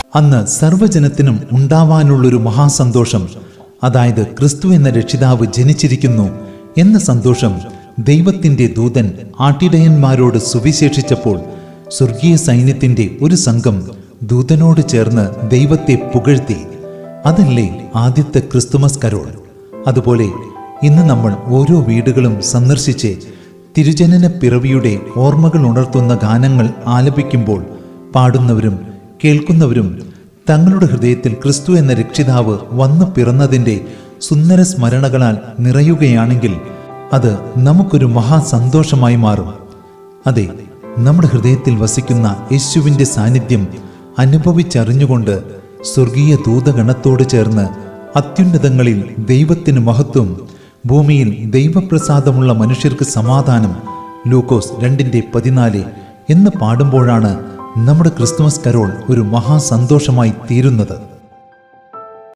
അന്ന് സർവ്വജനത്തിനും ഉണ്ടാവാനുള്ളൊരു മഹാസന്തോഷം അതായത് ക്രിസ്തു എന്ന രക്ഷിതാവ് ജനിച്ചിരിക്കുന്നു എന്ന സന്തോഷം ദൈവത്തിന്റെ ദൂതൻ ആട്ടിടയന്മാരോട് സുവിശേഷിച്ചപ്പോൾ സ്വർഗീയ സൈന്യത്തിന്റെ ഒരു സംഘം ദൂതനോട് ചേർന്ന് ദൈവത്തെ പുകഴ്ത്തി അതല്ലേ ആദ്യത്തെ ക്രിസ്തുമസ് കരോൾ അതുപോലെ ഇന്ന് നമ്മൾ ഓരോ വീടുകളും സന്ദർശിച്ച് തിരുജനന പിറവിയുടെ ഓർമ്മകൾ ഉണർത്തുന്ന ഗാനങ്ങൾ ആലപിക്കുമ്പോൾ പാടുന്നവരും കേൾക്കുന്നവരും തങ്ങളുടെ ഹൃദയത്തിൽ ക്രിസ്തു എന്ന രക്ഷിതാവ് വന്നു പിറന്നതിൻ്റെ സുന്ദര സ്മരണകളാൽ നിറയുകയാണെങ്കിൽ അത് നമുക്കൊരു മഹാസന്തോഷമായി മാറും അതെ നമ്മുടെ ഹൃദയത്തിൽ വസിക്കുന്ന യേശുവിൻ്റെ സാന്നിധ്യം അനുഭവിച്ചറിഞ്ഞുകൊണ്ട് സ്വർഗീയ ദൂതഗണത്തോട് ചേർന്ന് അത്യുന്നതങ്ങളിൽ ദൈവത്തിന് മഹത്വം ഭൂമിയിൽ ദൈവപ്രസാദമുള്ള മനുഷ്യർക്ക് സമാധാനം ലൂക്കോസ് രണ്ടിൻ്റെ പതിനാല് എന്ന് പാടുമ്പോഴാണ് നമ്മുടെ ക്രിസ്തുമസ് കരോൾ ഒരു മഹാസന്തോഷമായി തീരുന്നത്